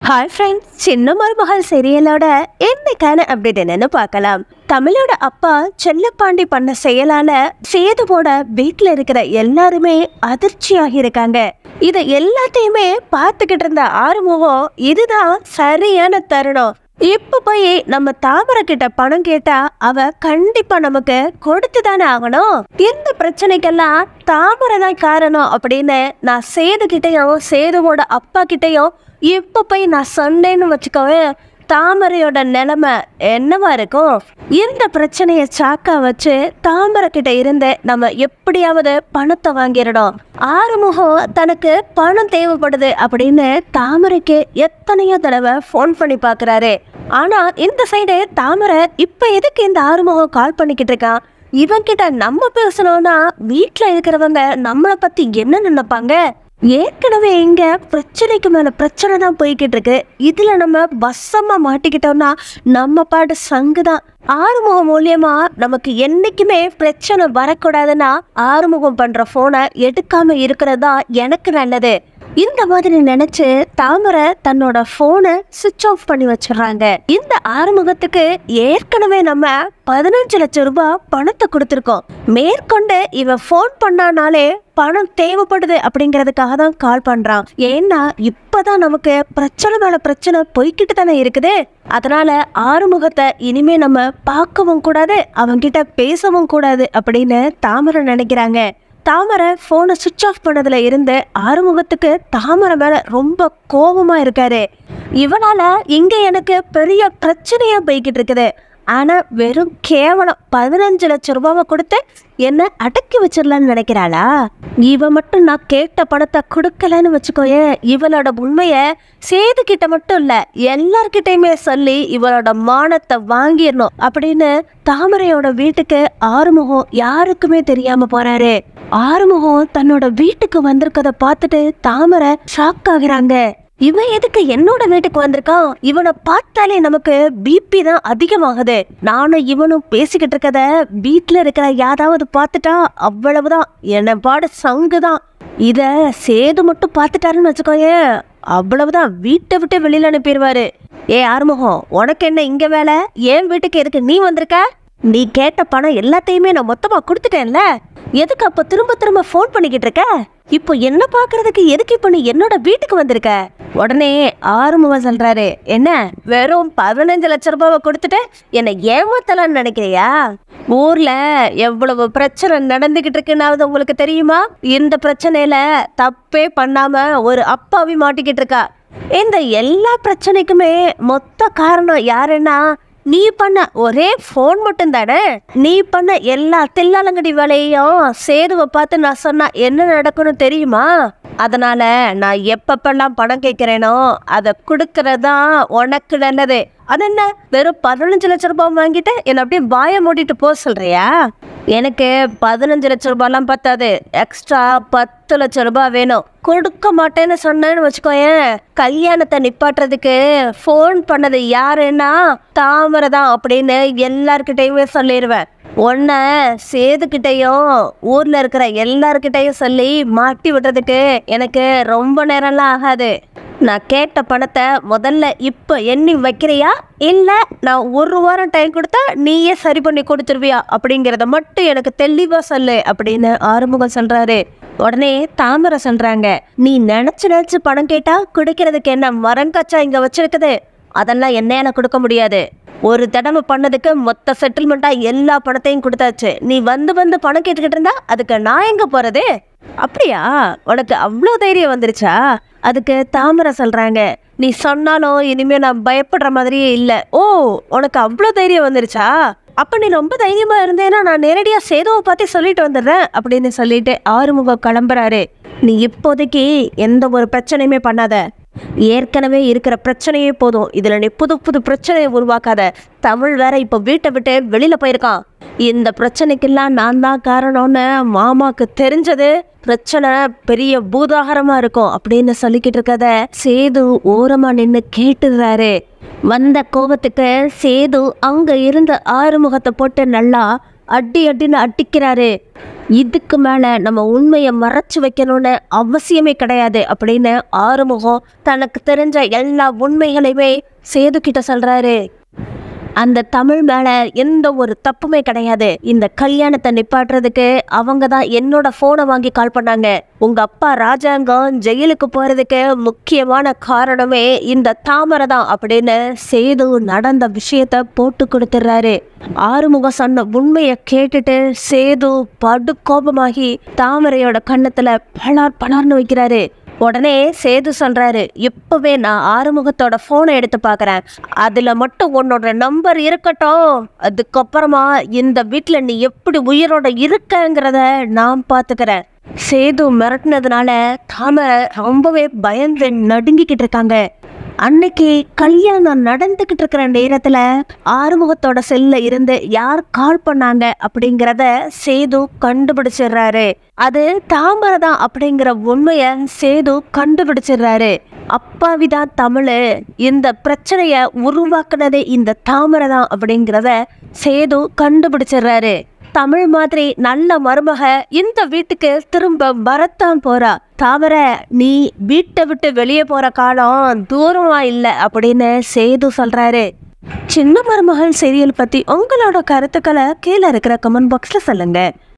hi friends சின்ன மருமகள் சீரியலோட என்னைக்கான update என்னன்னு பார்க்கலாம் தமிழோட அப்பா செல்லப்பாண்டி பண்ண செயலால சேதுவோட வீட்டில் இருக்கிற எல்லாருமே அதிர்ச்சியாகி இருக்காங்க இதை எல்லாத்தையுமே பார்த்துக்கிட்டு இருந்த ஆறுமுகம் இதுதான் சரியான தருணம் இப்ப போய் நம்ம தாமரை கிட்ட பணம் கேட்டா அவ கண்டிப்பா நமக்கு கொடுத்து தானே ஆகணும் இந்த பிரச்சனைக்கெல்லாம் தாமரை தான் காரணம் அப்படின்னு நான் சேது கிட்டயும் சேதுவோட அப்பா கிட்டயும் இப்ப போய் நான் சொன்னேன்னு வச்சுக்கோவே தாமரையோட நிலைமை என்னவா இருக்கும் இந்த பிரச்சனையை சாக்கா வச்சு தாமரை கிட்ட இருந்து நம்ம எப்படியாவது பணத்தை வாங்கிடணும் ஆறுமுகம் தனக்கு பணம் தேவைப்படுது அப்படின்னு தாமரைக்கு எத்தனையோ தடவை ஃபோன் பண்ணி பார்க்கறாரு ஆனா இந்த சைடு தாமரை இப்ப எதுக்கு இந்த ஆறுமுகம் கால் பண்ணிக்கிட்டு இருக்கான் இவன் கிட்ட நம்ம பேசணும்னா வீட்ல இருக்கிறவங்க நம்மளை பத்தி என்ன நினைப்பாங்க ஏற்கனவே இங்க பிரச்சனைக்கு மேல பிரச்சனை தான் போய்கிட்டு இருக்கு இதுல நம்ம பஸ்ஸமா மாட்டிக்கிட்டோம்னா நம்ம பாட்டு சங்குதான் ஆறுமுகம் மூலியமா நமக்கு என்னைக்குமே பிரச்சனை வரக்கூடாதுன்னா ஆறுமுகம் பண்ற போனை எடுக்காம இருக்கிறதா எனக்கு நல்லது இந்த மாதிரி நினைச்சு தாமரை தன்னோட போனை சுவிட்ச் ஆஃப் பண்ணி வச்சிடுறாங்க இந்த ஆறுமுகத்துக்கு ஏற்கனவே நம்ம பதினஞ்சு லட்சம் ரூபாய் பணத்தை கொடுத்துருக்கோம் மேற்கொண்டு இவன் ஃபோன் பண்ணானாலே பணம் தேவைப்படுது அப்படிங்கிறதுக்காக தான் கால் பண்றான் ஏன்னா இப்பதான் நமக்கு பிரச்சனை மேல பிரச்சனை போய்கிட்டு தானே இருக்குது அதனால ஆறுமுகத்தை இனிமே நம்ம பார்க்கவும் கூடாது அவன்கிட்ட பேசவும் கூடாது அப்படின்னு தாமரை நினைக்கிறாங்க தாமரை ஃபோனை சுவிட்ச் ஆஃப் பண்ணதுல இருந்து ஆறுமுகத்துக்கு தாமரை மேல ரொம்ப கோபமா இருக்காரு இவனால இங்க எனக்கு பெரிய பிரச்சனையா போய்கிட்டு இருக்குது ஆனா வெறும் கேவலம் பதினஞ்சு லட்சம் ரூபாவை கொடுத்து என்ன அடக்கி வச்சிடலான்னு நினைக்கிறாளா இவ மட்டும் நான் கேட்ட பணத்தை கொடுக்கலன்னு வச்சுக்கோயேன் இவளோட உண்மைய சேது கிட்ட மட்டும் இல்ல எல்லார்கிட்டயுமே சொல்லி இவளோட மானத்தை வாங்கிடணும் அப்படின்னு தாமரையோட வீட்டுக்கு ஆறுமுகம் யாருக்குமே தெரியாம போறாரு ஆறுமுகம் தன்னோட வீட்டுக்கு வந்திருக்கத பார்த்துட்டு தாமரை ஷாக் ஆகுறாங்க இவன் எதுக்கு என்னோட வீட்டுக்கு வந்திருக்கான் இவனை பார்த்தாலே நமக்கு பிபி தான் அதிகமாகுது நானும் இவனும் பேசிக்கிட்டு இருக்கத வீட்டுல இருக்கிற யாராவது பார்த்துட்டா அவ்வளவுதான் என்ன பாடு சங்குதான் இத சேது மட்டும் பார்த்துட்டாருன்னு வச்சுக்கோயேன் அவ்வளவுதான் வீட்டை விட்டு வெளியில அனுப்பிடுவாரு ஏ ஆறுமுகம் உனக்கு என்ன இங்க வேலை என் வீட்டுக்கு எதுக்கு நீ வந்திருக்க நீ கேட்ட பணம் எல்லாத்தையுமே நான் மொத்தமா கொடுத்துட்டேன்ல எதுக்கு அப்ப திரும்ப திரும்ப ஃபோன் பண்ணிக்கிட்டு இருக்க இப்போ என்ன பாக்குறதுக்கு எதுக்கு இப்போ நீ என்னோட வீட்டுக்கு வந்திருக்க உடனே ஆறுமுகம் சொல்றாரு என்ன வெறும் பதினஞ்சு லட்ச ரூபாவை கொடுத்துட்டு என்னை ஏமாத்தலாம்னு நினைக்கிறியா ஊர்ல எவ்வளவு பிரச்சனை நடந்துகிட்டு இருக்குன்னாவது உங்களுக்கு தெரியுமா இந்த பிரச்சனையில தப்பே பண்ணாம ஒரு அப்பாவி மாட்டிக்கிட்டு இருக்கா இந்த எல்லா பிரச்சனைக்குமே மொத்த காரணம் யாருன்னா நீ பண்ண ஒரே ஃபோன் மட்டும் தானே நீ பண்ண எல்லா தில்லாலங்கடி வேலையையும் சேதுவை பார்த்து நான் சொன்னா என்ன நடக்கும்னு தெரியுமா அதனால நான் எப்பப்பெல்லாம் பணம் கேட்கிறேனோ அதை கொடுக்கறதா உனக்கு நல்லது அது என்ன வெறும் பதினஞ்சு லட்ச ரூபாய் வாங்கிட்டு என்னை அப்படியே வாயை மூடிட்டு போக சொல்றியா எனக்கு பதினஞ்சு லட்ச ரூபாய்லாம் பத்தாது எக்ஸ்ட்ரா பத்து லட்ச ரூபாய் வேணும் கொடுக்க மாட்டேன்னு சொன்னேன்னு வச்சுக்கோயேன் கல்யாணத்தை நிப்பாட்டுறதுக்கு ஃபோன் பண்ணது யாருன்னா தாமரை தான் அப்படின்னு எல்லார்கிட்டயுமே சொல்லிடுவேன் உன்ன சேதுக்கிட்டையும் ஊர்ல இருக்கிற எல்லார்கிட்டயும் சொல்லி மாட்டி விடுறதுக்கு எனக்கு ரொம்ப நேரம்லாம் ஆகாது நான் கேட்ட பணத்தை முதல்ல இப்போ எண்ணி வைக்கிறியா இல்ல நான் ஒரு வாரம் டைம் கொடுத்தா நீயே சரி பண்ணி கொடுத்துருவியா அப்படிங்கிறத மட்டும் எனக்கு தெளிவா சொல்லு அப்படின்னு ஆறுமுகம் சொல்றாரு உடனே தாமரை சொல்றாங்க நீ நினைச்சு நினைச்சு பணம் கேட்டா குடிக்கிறதுக்கு என்ன மரங்கச்சா இங்க வச்சிருக்குது அதெல்லாம் என்னால கொடுக்க முடியாது ஒரு தடவை பண்ணதுக்கு மொத்த செட்டில்மெண்ட்டா எல்லா பணத்தையும் கொடுத்தாச்சு நீ வந்து வந்து பணம் கேட்டுக்கிட்டு இருந்தா அதுக்கு நான் எங்க போறது அப்படியா உனக்கு அவ்வளோ தைரியம் வந்துருச்சா அதுக்கு தாமரை சொல்றாங்க நீ சொன்னாலும் இனிமே நான் பயப்படுற மாதிரியே இல்லை ஓ உனக்கு அவ்வளோ தைரியம் வந்துருச்சா அப்ப நீ ரொம்ப தைரியமா இருந்தேன்னா நான் நேரடியா சேதுவை பார்த்து சொல்லிட்டு வந்துடுறேன் அப்படின்னு சொல்லிட்டு ஆறுமுகம் கிளம்புறாரு நீ இப்போதைக்கு எந்த ஒரு பிரச்சனையுமே பண்ணாத ஏற்கனவே இருக்கிற பிரச்சனையே போதும் இதுல நீ புது புது பிரச்சனையை உருவாக்காத தமிழ் வேற இப்போ வீட்டை விட்டு வெளியில போயிருக்கான் இந்த பிரச்சனைக்கெல்லாம் நான் தான் காரணம்னு மாமாக்கு தெரிஞ்சது பிரச்சனை பெரிய பூதாகரமா இருக்கும் அப்படின்னு சொல்லிக்கிட்டு இருக்கத சேது ஓரமா நின்று கேட்டுறாரு வந்த கோபத்துக்கு சேது அங்க இருந்த ஆறுமுகத்தை போட்டு நல்லா அடி அடின்னு அடிக்கிறாரு இதுக்கு மேல நம்ம உண்மையை மறைச்சு வைக்கணும்னு அவசியமே கிடையாது அப்படின்னு ஆறுமுகம் தனக்கு தெரிஞ்ச எல்லா உண்மைகளையுமே சேது கிட்ட சொல்றாரு அந்த தமிழ் மேல எந்த ஒரு தப்புமே கிடையாது இந்த கல்யாணத்தை நிப்பாட்டுறதுக்கு அவங்க தான் என்னோட போனை வாங்கி கால் பண்ணாங்க உங்க அப்பா ராஜாங்கம் ஜெயிலுக்கு போறதுக்கு முக்கியமான காரணமே இந்த தாமரை தான் அப்படின்னு சேது நடந்த விஷயத்த போட்டு கொடுத்துட்றாரு ஆறுமுகம் சொன்ன உண்மையை கேட்டுட்டு சேது படு கோபமாகி தாமரையோட கன்னத்துல பலார் பலார்னு வைக்கிறாரு உடனே சேது சொல்றாரு இப்பவே நான் ஆறுமுகத்தோட போனை எடுத்து பார்க்கறேன் அதுல மட்டும் உன்னோட நம்பர் இருக்கட்டும் அதுக்கப்புறமா இந்த வீட்ல நீ எப்படி உயிரோட இருக்கங்கிறத நான் பாத்துக்கிறேன் சேது மிரட்டினதுனால தாமரை ரொம்பவே பயந்து நடுங்கிக்கிட்டு இருக்காங்க அன்னைக்கு கல்யாணம் நடந்துகிட்டு இருக்கிற நேரத்துல ஆறுமுகத்தோட செல்ல இருந்து யார் கால் பண்ணாங்க அப்படிங்கிறத சேது கண்டுபிடிச்சிடுறாரு அது தாமரை தான் அப்படிங்கிற உண்மைய சேது கண்டுபிடிச்சிடுறாரு அப்பாவிதான் தமிழ் இந்த பிரச்சனைய உருவாக்குனதே இந்த தாமரை தான் அப்படிங்கிறத சேது கண்டுபிடிச்சிடுறாரு தமிழ் மாதிரி நல்ல மருமக இந்த வீட்டுக்கு திரும்ப வரத்தான் போறா தவிர நீ வீட்டை விட்டு வெளியே போற காலம் தூரமா இல்லை அப்படின்னு சேது சொல்றாரு சின்ன மருமகள் சீரியல் பத்தி உங்களோட கருத்துக்களை கீழே இருக்கிற கமெண்ட் பாக்ஸ்ல சொல்லுங்க